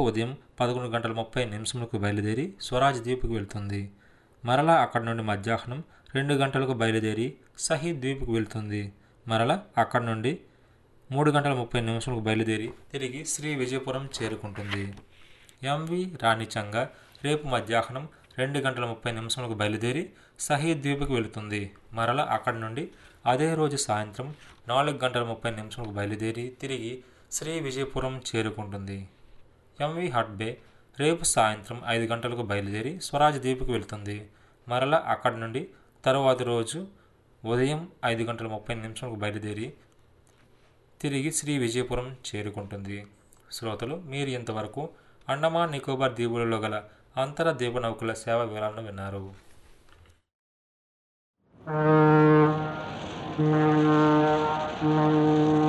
ఉదయం పదకొండు గంటల ముప్పై నిమిషములకు బయలుదేరి స్వరాజ్ ద్వీప్కి వెళ్తుంది మరలా అక్కడ నుండి మధ్యాహ్నం రెండు గంటలకు బయలుదేరి సహీద్ ద్వీప్కి వెళ్తుంది మరలా అక్కడ నుండి మూడు గంటల ముప్పై నిమిషాలకు బయలుదేరి తిరిగి శ్రీ విజయపురం చేరుకుంటుంది ఎంవి రాణిచంగ రేపు మధ్యాహ్నం రెండు గంటల ముప్పై నిమిషాలకు బయలుదేరి సహీద్ ద్వీప్కి వెళుతుంది మరలా అక్కడి నుండి అదే రోజు సాయంత్రం నాలుగు గంటల ముప్పై నిమిషాలకు బయలుదేరి తిరిగి శ్రీ విజయపురం చేరుకుంటుంది ఎంవి హట్బే రేపు సాయంత్రం ఐదు గంటలకు బయలుదేరి స్వరాజ్ ద్వీప్కి వెళ్తుంది మరలా అక్కడి నుండి తరువాతి రోజు ఉదయం ఐదు గంటల ముప్పై నిమిషాలకు బయలుదేరి తిరిగి శ్రీ విజయపురం చేరుకుంటుంది శ్రోతలు మీరు ఇంతవరకు అండమాన్ నికోబార్ దీవులలో గల అంతర దీప నౌకల సేవ వివరాలను విన్నారు Thank you.